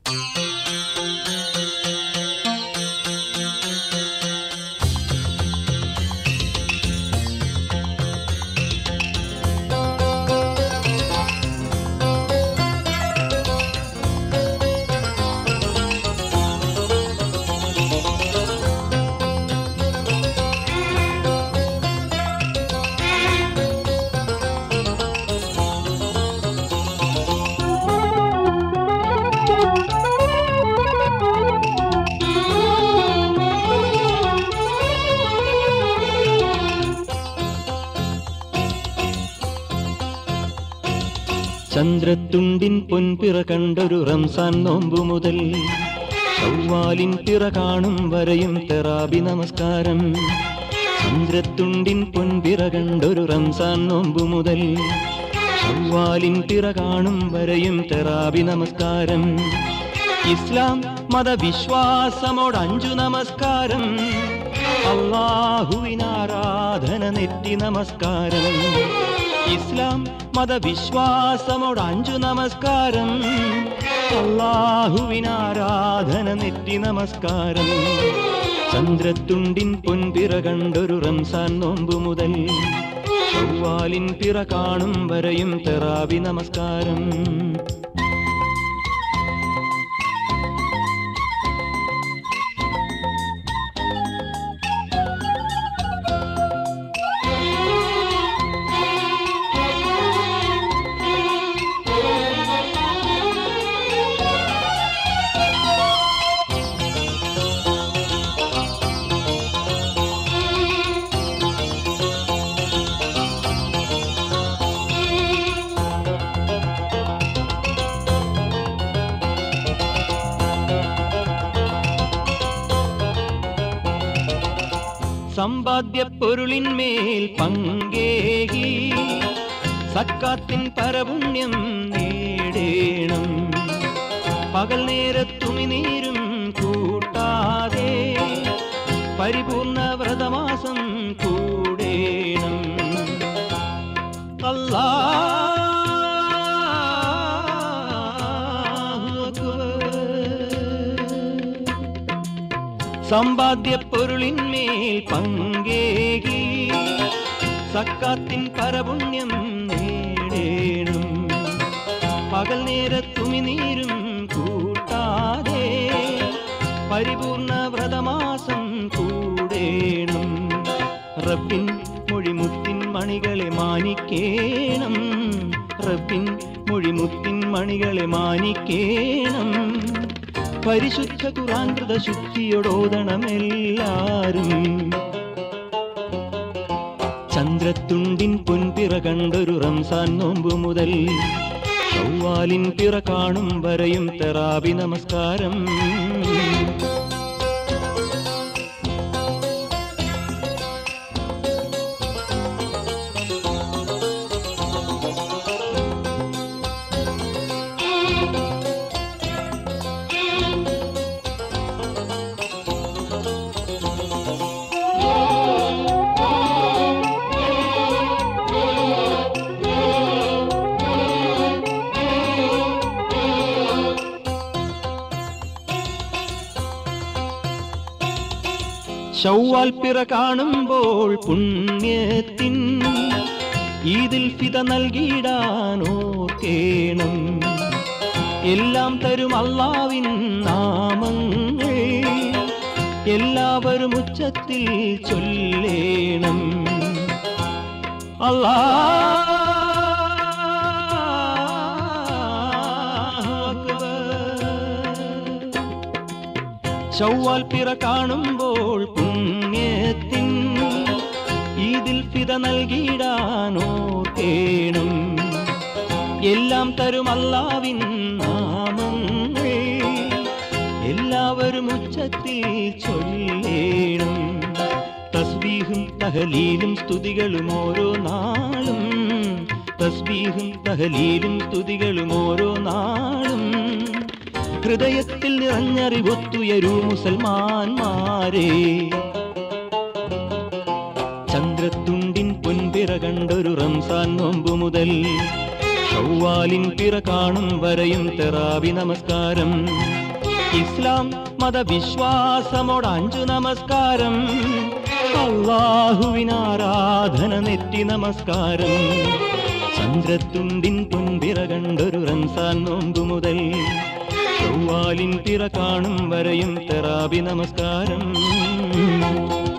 ചന്ദ്രത്തുണ്ടിൻ പൊൻപിറ കണ്ടൊരു റംസാൻ നോമ്പു മുതൽ ചൊവ്വാലിൻ പിറ കാണും വരെയും തെറാബി നമസ്കാരം ചന്ദ്രത്തുണ്ടിൻ പൊൻപിറ കണ്ടൊരു റംസാൻ നോമ്പു മുതൽ ചൊവ്വാലിൻ പിറ കാണും വരെയും തെറാബി നമസ്കാരം ഇസ്ലാം മതവിശ്വാസമോട് അഞ്ചു നമസ്കാരം അള്ളാഹുവിനാരാധന നെറ്റി നമസ്കാരം ഇസ്ലാം മതവിശ്വാസമോട് അഞ്ചു നമസ്കാരം അള്ളാഹുവിനാരാധന നെറ്റി നമസ്കാരം ചന്ദ്രത്തുണ്ടിൻ പൊൻപിറ കണ്ടൊരു റംസാൻ നോമ്പു മുതൽ ചൊവ്വാലിൻ പിറ കാണും വരെയും തെറാവി നമസ്കാരം സമ്പാദ്യ പൊരുളിന്മേൽ പങ്കേകി സക്കാത്തിൻ പരപുണ്യം നേടേണം പകൽ നേരത്തുമിനീരും കൂട്ടാതെ പരിപൂർണ വ്രതമാസം കൂടേണം അല്ലാഹു അക്ബർ സമ്പാദ്യ പൊരുളിന്മേൽ പങ്കേകി സക്കാത്തിൻ പരപുണ്യം നേടേണം പകൽ നേരത്തുമിനീരും കൂട്ടാതെ പരിപൂർണ വ്രതമാസം കൂടേണം റബ്ബിൻ മൊഴിമുത്തിൻ മണികളെ മാനിക്കേണം റബ്ബിൻ മൊഴിമുത്തിൻ മണികളെ മാനിക്കേണം പരിശുദ്ധ കുറാൻകൃത ശുദ്ധിയോടോദണമെല്ലാരും ചന്ദ്രത്തുണ്ടിൻ പൊൻപിറ കണ്ടൊരു റംസാൻ നോമ്പു മുതൽ ചൊവ്വാലിൻ പിറ കാണും വരെയും തെറാബി നമസ്കാരം ശൗവാൽ പിറ കാണുമ്പോൾ പുണ്യത്തിൻ ഈദിൽ ഫിത നൽകിയിടാനോർക്കേണം എല്ലാം തരും അള്ളാവിൻ നാമങ്ങൾ എല്ലാവരും ഉച്ചത്തിൽ ചൊല്ലേണം അല്ലാ ചൊവ്വാൽ പിറ കാണുമ്പോൾ പുണ്യത്തിൻ ഇതിൽ ഫിത നൽകിയിടാനോർക്കേണം എല്ലാം തരും അല്ലാവിൻ നാമങ്ങൾ എല്ലാവരും ഉച്ചത്തിൽ ചൊല്ലേണം തസ്ബീഹും തഹലീലും സ്തുതികളും ഓരോ നാളും തസ്ബീഹും തഹലീലും സ്തുതികളും ഓരോ നാളും ഹൃദയത്തിൽ നിറഞ്ഞറിവൊത്തുയരൂ മുസൽമാന്മാരെ ചന്ദ്രത്തുണ്ടിൻ പൊൻപിറ കണ്ടൊരു റംസാൻ നോമ്പു മുതൽ ഷൗവാലിൻ പിറ കാണും വരെയും തെറാവി നമസ്കാരം ഇസ്ലാം മതവിശ്വാസമോട് അഞ്ചു നമസ്കാരം അള്ളാഹുവിനാരാധന നെറ്റി നമസ്കാരം ചന്ദ്രത്തുണ്ടിൻ പൊൻപിറ കണ്ടൊരു റംസാൻ നോമ്പു മുതൽ ചൊവ്വാലിൻ പിറ കാണും വരെയും തെറാബി നമസ്കാരം